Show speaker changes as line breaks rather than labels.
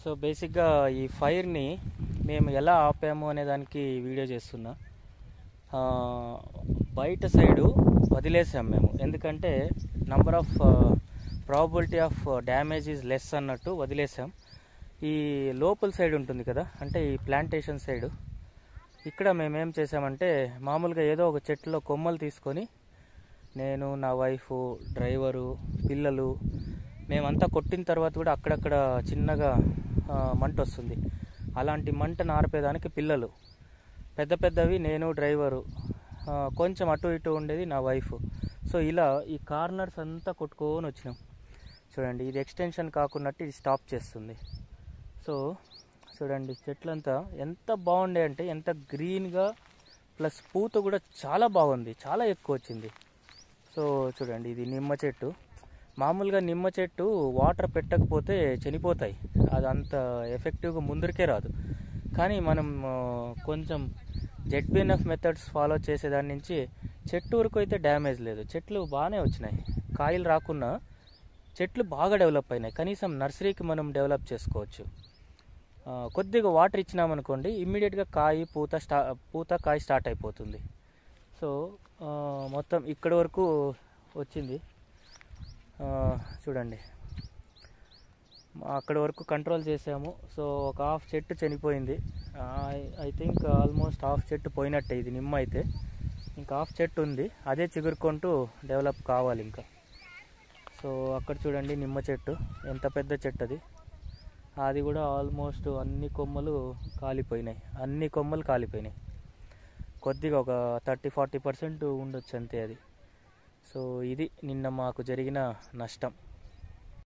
so బేసిక్గా ఈ ఫైర్ని మేము ఎలా ఆపాము అనే దానికి వీడియో చేస్తున్నా ఆ, బయట సైడు వదిలేసాం మేము ఎందుకంటే number of probability of damage is less అన్నట్టు వదిలేసాం ఈ లోపల సైడ్ ఉంటుంది కదా అంటే ఈ ప్లాంటేషన్ సైడు ఇక్కడ మేమేం చేసామంటే మామూలుగా ఏదో ఒక చెట్టులో కొమ్మలు తీసుకొని నేను నా వైఫ్ డ్రైవరు పిల్లలు మేమంతా కొట్టిన తర్వాత కూడా అక్కడక్కడ చిన్నగా ఆ, మంట వస్తుంది అలాంటి మంటను ఆర్పేదానికి పిల్లలు పెద్ద పెద్దవి నేను డ్రైవరు ఆ, కొంచెం అటు ఇటు ఉండేది నా వైఫ్ సో ఇలా ఈ కార్నర్స్ అంతా కొట్టుకొని వచ్చినాం చూడండి ఇది ఎక్స్టెన్షన్ కాకున్నట్టు ఇది స్టాప్ చేస్తుంది సో చూడండి చెట్లంతా ఎంత బాగుండే అంటే ఎంత గ్రీన్గా ప్లస్ పూత కూడా చాలా బాగుంది చాలా ఎక్కువ వచ్చింది సో చూడండి ఇది నిమ్మ చెట్టు మామూలుగా నిమ్మ చెట్టు వాటర్ పెట్టకపోతే చనిపోతాయి అది అంత ఎఫెక్టివ్గా ముందరికే రాదు కానీ మనం ఆ, కొంచెం జెడ్బిఎన్ఎఫ్ మెథడ్స్ ఫాలో చేసేదాని నుంచి చెట్టు వరకు అయితే డ్యామేజ్ లేదు చెట్లు బాగానే వచ్చినాయి కాయలు రాకున్నా చెట్లు బాగా డెవలప్ అయినాయి కనీసం నర్సరీకి మనం డెవలప్ చేసుకోవచ్చు ఆ, కొద్దిగా వాటర్ ఇచ్చినామనుకోండి ఇమ్మీడియట్గా కాయ పూత స్టా పూత కాయ స్టార్ట్ అయిపోతుంది సో ఆ, మొత్తం ఇక్కడి వరకు వచ్చింది ఆ, చూడండి అక్కడి వరకు కంట్రోల్ చేసాము సో ఒక హాఫ్ చెట్టు చనిపోయింది ఐ థింక్ ఆల్మోస్ట్ హాఫ్ చెట్టు పోయినట్టే ఇది నిమ్మ అయితే ఇంకా హాఫ్ చెట్టు ఉంది అదే చిగురుకుంటూ డెవలప్ కావాలి ఇంకా సో అక్కడ చూడండి నిమ్మ చెట్టు ఎంత పెద్ద చెట్టు అది అది కూడా ఆల్మోస్ట్ అన్ని కొమ్మలు కాలిపోయినాయి అన్ని కొమ్మలు కాలిపోయినాయి కొద్దిగా ఒక థర్టీ ఫార్టీ పర్సెంట్ ఉండొచ్చు అంతే అది సో ఇది నిన్న మాకు జరిగిన నష్టం